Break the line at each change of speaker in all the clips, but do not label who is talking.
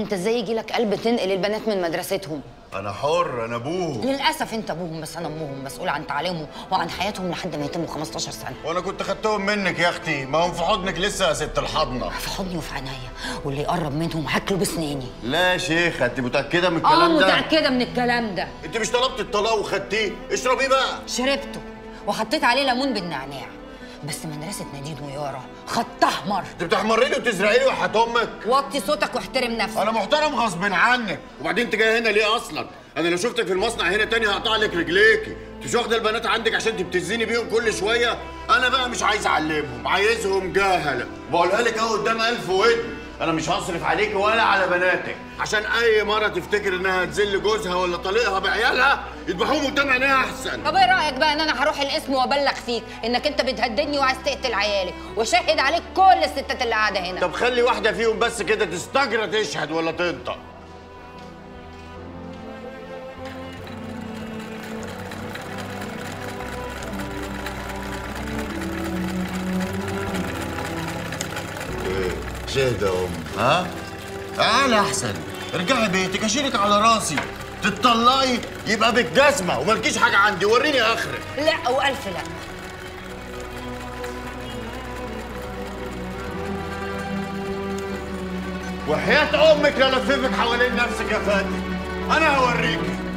انت ازاي يجي لك قلب تنقل البنات من مدرستهم
انا حر انا ابوه
للاسف انت ابوهم بس انا امهم مسؤول عن تعليمهم وعن حياتهم لحد ما يتموا 15 سنه
وانا كنت خدتهم منك يا اختي ما هم في حضنك لسه يا ست الحضنه
في حضني وفي عينيا واللي يقرب منهم هاكله بسناني
لا يا شيخه انت متاكده من
اه
الكلام ده
متاكده من الكلام ده
انت مش طلبت الطلاق وخدتيه اشربيه بقى
شربته وحطيت عليه ليمون بالنعناع بس مدرسه نادين ويارا خط احمر
انت بتحمري لي وتزرقي لي وحياه امك
وطي صوتك واحترم نفسك
انا محترم غصب عنك وبعدين انت جايه هنا ليه اصلا انا لو شفتك في المصنع هنا تاني هقطع لك رجليكي انت مش واخده البنات عندك عشان تبتزيني بيهم كل شويه انا بقى مش عايز اعلمهم عايزهم جهله بقولها لك اهو قدام الف ودن انا مش هصرف عليك ولا على بناتك عشان اي مره تفتكر انها تذل جوزها ولا طليقها بعيالها يذبحوهم قدام عينيها احسن
طب ايه رايك بقى ان انا هروح القسم وابلغ فيك انك انت بتهددني وعايز تقتل عيالي وشاهد عليك كل الستات اللي قاعده هنا
طب خلي واحده فيهم بس كده تستجرى تشهد ولا تنطق ايه شهد يا ام ها تعالى احسن ارجعي بيتك اشيلك على راسي تتطلقي يبقى بالجزمه ومالكيش حاجه عندي وريني اخرك
لا والف لا
وحياة أمك لا لففك حوالين نفسك يا فاتن أنا هوريك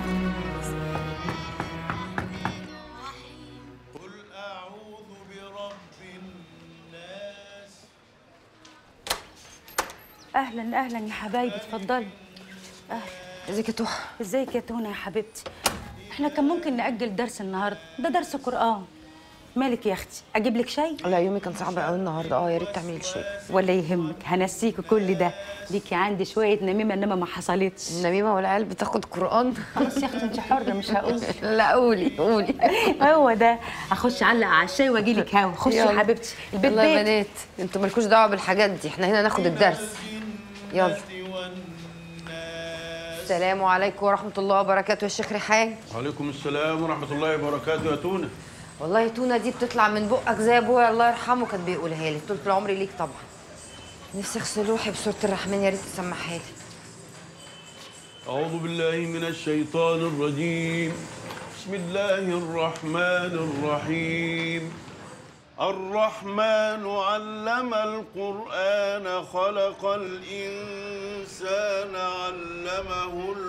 اهلا اهلا يا حبايبي اتفضلي اهلا
ازيك يا توحه
ازيك يا تونه يا حبيبتي احنا كان ممكن ناجل درس النهارده ده درس قران مالك يا اختي اجيب لك شاي
لا يومي كان صعب قوي النهارده اه يا ريت تعملي شيء
ولا يهمك هنسيكي كل ده ليكي عندي شويه نميمه انما ما حصلتش
النميمه والعيال بتاخد قران
خلاص يا اختي انت حره مش هقول
لا قولي قولي
هو ده اخش اعلق على الشاي واجي لك هوا خشي يا
يلا.
حبيبتي البيت
يلا يا
بيت
بنات انتوا مالكوش دعوه بالحاجات دي احنا هنا ناخد الدرس يلا السلام عليكم ورحمه الله وبركاته يا شيخ ريحان
وعليكم السلام ورحمة الله وبركاته يا تونة
والله تونه دي بتطلع من بقك زي ابويا الله يرحمه كان بيقولها لي طول عمري ليك طبعا نفسي اغسل روحي بسوره الرحمن يا ريت تسمحها لي
أعوذ بالله من الشيطان الرجيم بسم الله الرحمن الرحيم الرحمن علم القرآن خلق الإنسان علمه